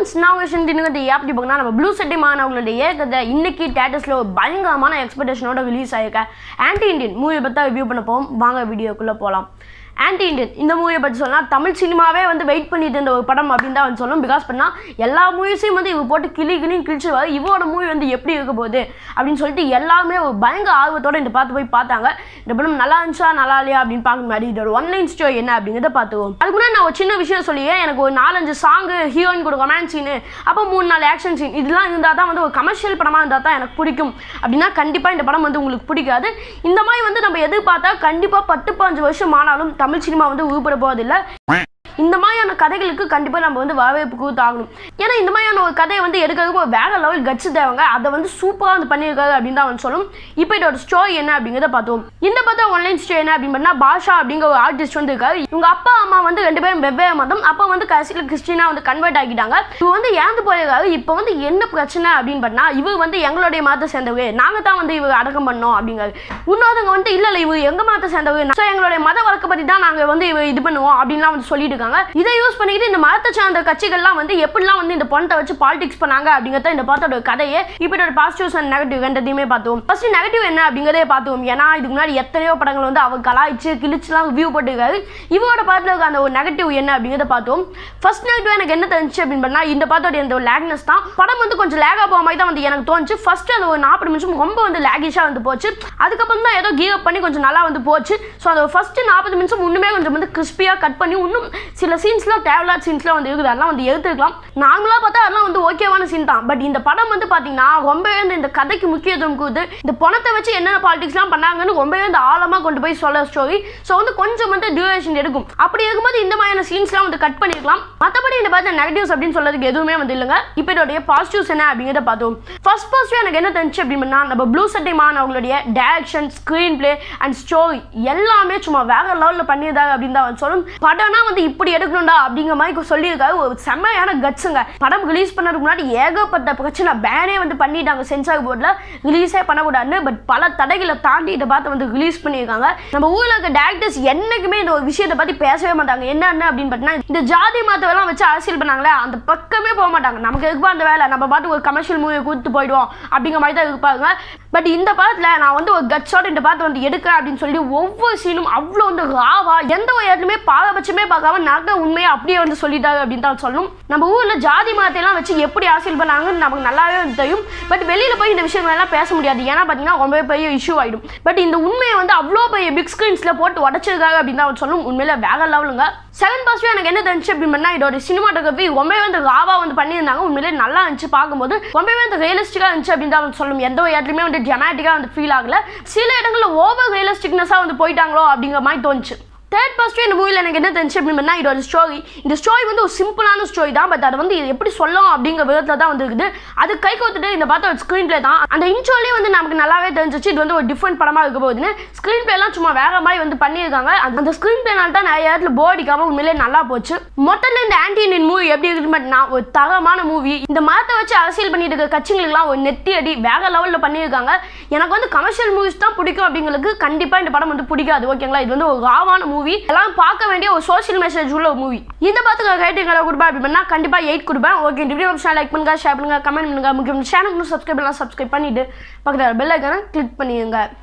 friends நான் உங்கள் சென்டினுங்கிறது அப்படி பார்க்கணும் நம்ம ப்ளூ செட்டி மாணவர்களுடைய ஏகத்தை இன்னைக்கு தேட்டர்ஸில் ஒரு பயங்கரமான எக்ஸ்பெக்டேஷனோட ரிலீஸ் ஆயிருக்க ஆன்டி இண்டியன் மூவியை பற்றி ரிவ்யூ பண்ண போவோம் வாங்க வீடியோக்குள்ளே போகலாம் ஆன்டி இண்டியன் இந்த மூவியை பற்றி சொல்லலாம் தமிழ் சினிமாவே வந்து வெயிட் பண்ணிட்டு இருந்த ஒரு படம் அப்படின்னு தான் வந்து சொல்லணும் பிகாஸ் பண்ணால் எல்லா மூவிஸையும் வந்து இவ போட்டு கிளி கிளின்னு கிழிச்சுவாரு இவரோட மூவி வந்து எப்படி இருக்க போகுது அப்படின்னு சொல்லிட்டு எல்லாருமே ஒரு பயங்கர ஆர்வத்தோட இந்த பார்த்து போய் பார்த்தாங்க இந்த படம் நல்லா இருந்துச்சா நல்லா இல்லையா அப்படின்னு பார்க்க முன்னாடி இதோட ஒன்லைன் ஸ்டோரி என்ன அப்படிங்கிறத பார்த்துவோம் அதுக்கு முன்னாடி நான் ஒரு சின்ன விஷயம் சொல்லியே எனக்கு ஒரு நாலஞ்சு சாங்கு ஹீரோயின் கூட ரொமான்ஸ் சீனு அப்போ மூணு நாலு ஆக்ஷன் சீன் இதெல்லாம் இருந்தால் தான் வந்து ஒரு கமர்ஷியல் படமாக இருந்தால் தான் எனக்கு பிடிக்கும் அப்படின்னா கண்டிப்பாக இந்த படம் வந்து உங்களுக்கு பிடிக்காது இந்த மாதிரி வந்து நம்ம எதிர்பார்த்தா கண்டிப்பாக பத்து பாஞ்சு வருஷம் ஆனாலும் தமிழ் சினிமா வந்து உருப்பட போவதில்லை இந்த மாதிரியான கதைகளுக்கு கண்டிப்பாக நம்ம வந்து வரவேற்பு கொடுத்தாகணும் ஏன்னா இந்த மாதிரியான ஒரு கதையை வந்து எடுக்கிறதுக்கு ஒரு வேற லெவல் கட்ஸ் தேவைங்க அதை வந்து சூப்பராக வந்து பண்ணியிருக்காரு அப்படின்னு தான் வந்து சொல்லும் இப்போ இதோட ஸ்டோரி என்ன அப்படிங்கிறத பார்த்தோம் இந்த பார்த்தா ஒன்லைன் ஸ்டோரி என்ன அப்படின்னு பண்ணால் பாஷா அப்படிங்கிற ஒரு ஆர்டிஸ்ட் வந்து இருக்காரு இவங்க அப்பா அம்மா வந்து ரெண்டு பேரும் வெவ்வேறு மதம் அப்போ வந்து கடைசியில் கிறிஸ்டினா வந்து கன்வெர்ட் ஆகிட்டாங்க இவர் வந்து இறந்து போயிருக்காரு இப்போ வந்து என்ன பிரச்சனை அப்படின்னு பண்ணா இவர் வந்து எங்களுடைய மதத்தை சேர்ந்தவர் நாங்கள் தான் வந்து இவர் அடக்கம் பண்ணோம் அப்படிங்கிறாரு இன்னொருத்தவங்க வந்து இல்லை இல்லை இவர் எங்கள் மதத்தை சேர்ந்தவர் ஸோ எங்களுடைய மத வழக்கப்படி தான் நாங்கள் வந்து இவர் இது பண்ணுவோம் அப்படின்லாம் வந்து சொல்லிட்டு இருக்காங்க இதை யூஸ் பண்ணிக்கிட்டு இந்த மதத்தை சார்ந்த கட்சிகள்லாம் வந்து எப்படிலாம் வந்து இந்த பொண்ணை வச்சு பாலிடிக்ஸ் பண்ணாங்க அப்படிங்கிறத இந்த படத்தோட கதையே இப்போ இதோட பாசிட்டிவ்ஸ் அண்ட் நெகட்டிவ் ரெண்டத்தையுமே பார்த்தோம் ஃபர்ஸ்ட் நெகட்டிவ் என்ன அப்படிங்கிறதே பார்த்தோம் ஏன்னா இதுக்கு முன்னாடி எத்தனையோ படங்கள் வந்து அவர் கலாய்ச்சு கிழிச்சுலாம் வியூ போட்டுருக்காரு இவரோட படத்தில் இருக்க அந்த ஒரு நெகட்டிவ் என்ன அப்படிங்கிறத பார்த்தோம் ஃபர்ஸ்ட் நெகட்டிவ் எனக்கு என்ன தெரிஞ்சு அப்படின்னு பண்ணால் இந்த படத்தோட இந்த ஒரு லேக்னஸ் தான் படம் வந்து கொஞ்சம் லேகாக போக மாதிரி தான் வந்து எனக்கு தோணுச்சு ஃபர்ஸ்ட் அந்த ஒரு நாற்பது நிமிஷம் ரொம்ப வந்து லேகிஷாக வந்து போச்சு அதுக்கப்புறம் தான் ஏதோ கீவ் அப் பண்ணி கொஞ்சம் நல்லா வந்து போச்சு ஸோ அந்த ஃபர்ஸ்ட் நாற்பது நிமிஷம் இன்னுமே கொஞ்சம் வந்து கிறிஸ்பியாக கட் பண்ணி இன்னும் சில சீன்ஸ்லாம் தேவையில்லாத சீன்ஸ்லாம் வந்து இருக்குது அதெல்லாம் வந்து எடுத்துக்கலாம் நார்மலாக பார்த்தா அதெல்லாம் வந்து ஓகேவான சீன் தான் பட் இந்த படம் வந்து பார்த்தீங்கன்னா ரொம்பவே வந்து இந்த கதைக்கு முக்கியத்துவம் கொடுத்து இந்த பணத்தை வச்சு என்னென்ன பாலிடிக்ஸ்லாம் பண்ணாங்கன்னு ரொம்பவே வந்து ஆழமாக கொண்டு போய் சொல்ல ஸ்டோரி ஸோ வந்து கொஞ்சம் வந்து டியூரேஷன் எடுக்கும் அப்படி இருக்கும்போது இந்த மாதிரியான சீன்ஸ்லாம் வந்து கட் பண்ணிருக்கலாம் மற்றபடி இந்த பார்த்த நெகட்டிவ்ஸ் அப்படின்னு சொல்றதுக்கு எதுவுமே வந்து இல்லைங்க இப்போ இதோடைய பாசிட்டிவ்ஸ் என்ன அப்படிங்கிறத பார்த்தோம் ஃபர்ஸ்ட் பாசிட்டிவ் எனக்கு என்ன தெரிஞ்சு அப்படின்னா நம்ம ப்ளூ சட்டை மான் அவங்களுடைய direction screenplay and story எல்லாமே சும்மா வேற லெவலில் பண்ணியிருந்தாங்க அப்படின்னு தான் வந்து சொல்லணும் படம்னா வந்து இப்படி எடுக்கணும்டா அப்படிங்கிற மாதிரி சொல்லியிருக்காரு ஒரு செம்மையான கட்ஸுங்க படம் ரிலீஸ் பண்ணதுக்கு முன்னாடி ஏகப்பட்ட பிரச்சனை பேனே வந்து பண்ணிட்டாங்க சென்சார் போர்டில் ரிலீஸே பண்ணக்கூடாதுன்னு பட் பல தடைகளை தாண்டி இதை பார்த்து வந்து ரிலீஸ் பண்ணியிருக்காங்க நம்ம ஊரில் இருக்க டேரக்டர்ஸ் என்னைக்குமே இந்த ஒரு விஷயத்தை பற்றி பேசவே மாட்டாங்க என்னென்ன அப்படின்னு பார்த்தீங்கன்னா இந்த ஜாதி மதத்தெல்லாம் வச்சு அரசியல் பண்ணாங்களே அந்த பக்கமே போக மாட்டாங்க நமக்கு எதுப்பா அந்த வேலை நம்ம பாட்டு ஒரு கமர்ஷியல் மூவியை கொடுத்து போயிடுவோம் அப்படிங்கிற மாதிரி தான் இருப்பாங்க பட் இந்த படத்தில் நான் வந்து ஒரு கட்ஸோட இந்த படத்தை வந்து எடுக்கிறேன் அப்படின்னு சொல்லி ஒவ்வொரு சீனும் அவ்வளோ வந்து ராவா எந்த ஒரு இடத்துலையுமே பாரபட்சமே பார்க்காம நகை உண்மையை அப்படியே வந்து சொல்லிட்டாங்க அப்படின்னு தான் சொல்லணும் நம்ம ஊரில் ஜாதி மதத்தையெல்லாம் வச்சு எப்படி அரசியல் பண்ணாங்கன்னு நமக்கு நல்லாவே வந்து தெரியும் பட் வெளியில் போய் இந்த விஷயங்கள் எல்லாம் பேச முடியாது ஏன்னா பார்த்தீங்கன்னா ரொம்பவே பெரிய இஷ்யூ ஆகிடும் பட் இந்த உண்மையை வந்து அவ்வளோ பெரிய பிக் ஸ்க்ரீன்ஸில் போட்டு உடச்சிருக்காங்க அப்படின்னு தான் சொல்லணும் உண்மையில வேற லெவலுங்க செகண்ட் பாசிட்டிவ் எனக்கு என்ன தெரிஞ்சு அப்படின்னு பண்ணால் இதோட சினிமாட்டோகிராஃபி ரொம்பவே வந்து ராவா வந்து பண்ணியிருந்தாங்க உண்மையிலே நல்லா இருந்துச்சு பார்க்கும்போது ரொம்பவே வந்து ரியலிஸ்டிக்காக இருந்துச்சு அப்படின்னு தான் சொல்லணும் எந்த ஒரு இடத்துலையுமே வந்து ஜெமாட்டிக்காக வந்து ஃபீல் ஆகல சில இடங்களில் ஓவர் ரியலிஸ்டிக்னஸாக வந்து போயிட்டாங்களோ அப்படிங்கிற மாதிரி தோணுச்சு தேர்ட் பாசிட்டிவ் இந்த மூவியில் எனக்கு என்ன தெரிஞ்சு அப்படின்னா இதோட ஸ்டோரி இந்த ஸ்டோரி வந்து ஒரு சிம்பிளான ஸ்டோரி தான் பட் அதை வந்து எப்படி சொல்லலாம் அப்படிங்கிற விதத்தில் தான் வந்து இருக்குது அது கை கோத்துட்டு இந்த பார்த்த ஒரு ஸ்க்ரீன் பிளே தான் அந்த இன்ட்ரோலேயே வந்து நமக்கு நல்லாவே தெரிஞ்சிச்சு இது வந்து ஒரு டிஃப்ரெண்ட் படமாக இருக்க போகுதுன்னு ஸ்க்ரீன் பிளேலாம் சும்மா வேற மாதிரி வந்து பண்ணியிருக்காங்க அந்த அந்த ஸ்க்ரீன் பிளேனால தான் நிறைய இடத்துல போர் அடிக்காம உண்மையிலே நல்லா போச்சு மொத்தத்தில் இந்த ஆன்டி இண்டியன் மூவி எப்படி இருக்குன்னு பார்த்தீங்கன்னா ஒரு தரமான மூவி இந்த மதத்தை வச்சு அரசியல் பண்ணிட்டு இருக்க கட்சிகளுக்குலாம் ஒரு நெத்தி அடி வேற லெவலில் பண்ணியிருக்காங்க எனக்கு வந்து கமர்ஷியல் மூவிஸ் தான் பிடிக்கும் அப்படிங்களுக்கு கண்டிப்பாக இந்த படம் வந்து பிடிக்காது ஓகேங்களா இது வந்து ஒரு ராவான மூவி மூவி எல்லாம் பார்க்க வேண்டிய ஒரு சோஷியல் மெசேஜ் உள்ள ஒரு மூவி இந்த பார்த்துக்க ரேட்டிங் எல்லாம் கொடுப்பேன் அப்படி பண்ணா கண்டிப்பாக எயிட் கொடுப்பேன் ஓகே இந்த வீடியோ லைக் பண்ணுங்க ஷேர் பண்ணுங்க கமெண்ட் பண்ணுங்க முக்கியம் சேனலுக்கு சப்ஸ்கிரைப் பண்ணலாம் சப்ஸ்கிரைப் பண்ணிட்டு பக்கத்தில் பெல் ஐக்கான கிளிக் பண்ணிடுங்க